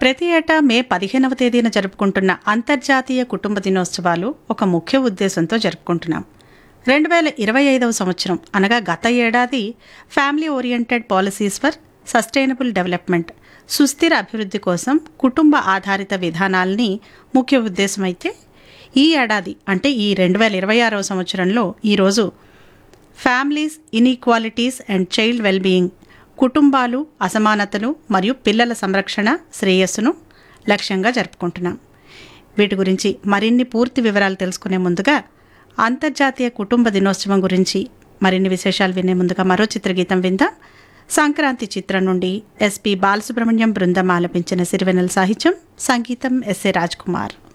ప్రతి ఏటా మే పదిహేనవ తేదీన జరుపుకుంటున్న అంతర్జాతీయ కుటుంబ దినోత్సవాలు ఒక ముఖ్య ఉద్దేశంతో జరుపుకుంటున్నాం రెండు వేల ఇరవై ఐదవ సంవత్సరం అనగా గత ఏడాది family oriented policies for sustainable development సుస్థిర అభివృద్ధి కోసం కుటుంబ ఆధారిత విధానాల్ని ముఖ్య ఉద్దేశం అయితే ఈ ఏడాది అంటే ఈ రెండు వేల ఇరవై ఆరవ సంవత్సరంలో ఈరోజు families inequalities and child wellbeing కుటుంబాలు అసమానతలు మరియు పిల్లల సంరక్షణ శ్రేయస్సును లక్ష్యంగా జరుపుకుంటున్నాం వీటి గురించి మరిన్ని పూర్తి వివరాలు తెలుసుకునే ముందుగా అంతర్జాతీయ కుటుంబ దినోత్సవం గురించి మరిన్ని విశేషాలు వినే ముందుగా మరో చిత్రగీతం విందాం సంక్రాంతి చిత్రం నుండి ఎస్పి బాలసుబ్రహ్మణ్యం బృందం ఆలపించిన సిరివెనల్ సాహిత్యం సంగీతం ఎస్ఏ రాజ్ కుమార్